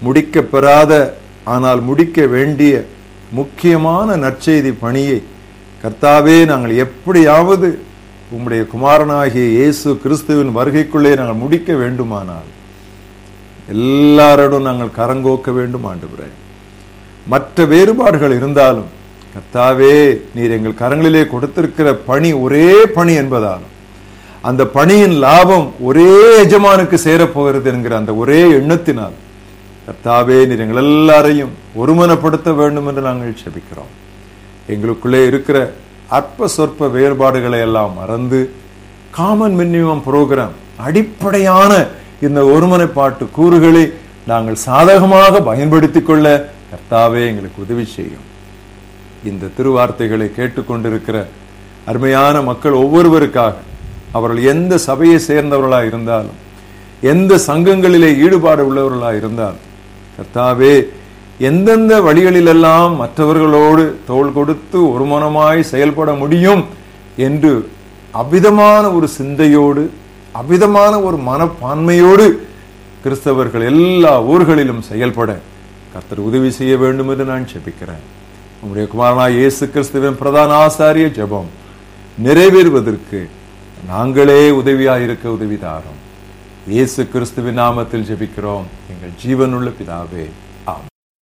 முடிக்க பெறாத ஆனால் முடிக்க வேண்டிய முக்கியமான நற்செய்தி பணியை கர்த்தாவே நாங்கள் எப்படியாவது உம்முடைய குமாரனாகிய இயேசு கிறிஸ்துவின் வருகைக்குள்ளே நாங்கள் முடிக்க வேண்டுமானால் எல்லாரோடும் நாங்கள் கரங்கோக்க வேண்டும் ஆண்டுகிறே மற்ற வேறுபாடுகள் இருந்தாலும் கர்த்தாவே நீர் எங்கள் கரங்களிலே கொடுத்திருக்கிற பணி ஒரே பணி என்பதாலும் அந்த பணியின் லாபம் ஒரே எஜமானுக்கு சேரப்போகிறது என்கிற அந்த ஒரே எண்ணத்தினால் கர்த்தாவே நீர் எங்கள் எல்லாரையும் ஒருமனப்படுத்த வேண்டும் என்று நாங்கள் செபிக்கிறோம் எங்களுக்குள்ளே இருக்கிற அற்ப சொற்ப வேறுபாடுகளை எல்லாம் மறந்து காமன் மினிமம் புரோகிராம் அடிப்படையான இந்த ஒருமனைப்பாட்டு கூறுகளை நாங்கள் சாதகமாக பயன்படுத்திக் கொள்ள கர்த்தாவே எங்களுக்கு உதவி செய்யும் இந்த திருவார்த்தைகளை கேட்டுக்கொண்டிருக்கிற அருமையான மக்கள் ஒவ்வொருவருக்காக அவர்கள் எந்த சபையை சேர்ந்தவர்களாக இருந்தாலும் எந்த சங்கங்களிலே ஈடுபாடு உள்ளவர்களாக இருந்தாலும் கர்த்தாவே எந்தெந்த வழிகளிலெல்லாம் மற்றவர்களோடு தோள் கொடுத்து ஒருமனமாய் செயல்பட முடியும் என்று அவ்விதமான ஒரு சிந்தையோடு அவ்விதமான ஒரு மனப்பான்மையோடு கிறிஸ்தவர்கள் எல்லா ஊர்களிலும் செயல்பட கர்த்தர் உதவி செய்ய வேண்டும் என்று நான் செபிக்கிறேன் உம்முடைய குமாரனா இயேசு கிறிஸ்துவின் பிரதான ஆசாரிய ஜெபம் நிறைவேறுவதற்கு நாங்களே உதவியாயிருக்க உதவி தாரோம் இயேசு கிறிஸ்துவின் நாமத்தில் ஜெபிக்கிறோம் எங்கள் ஜீவனுள்ள பிதாவே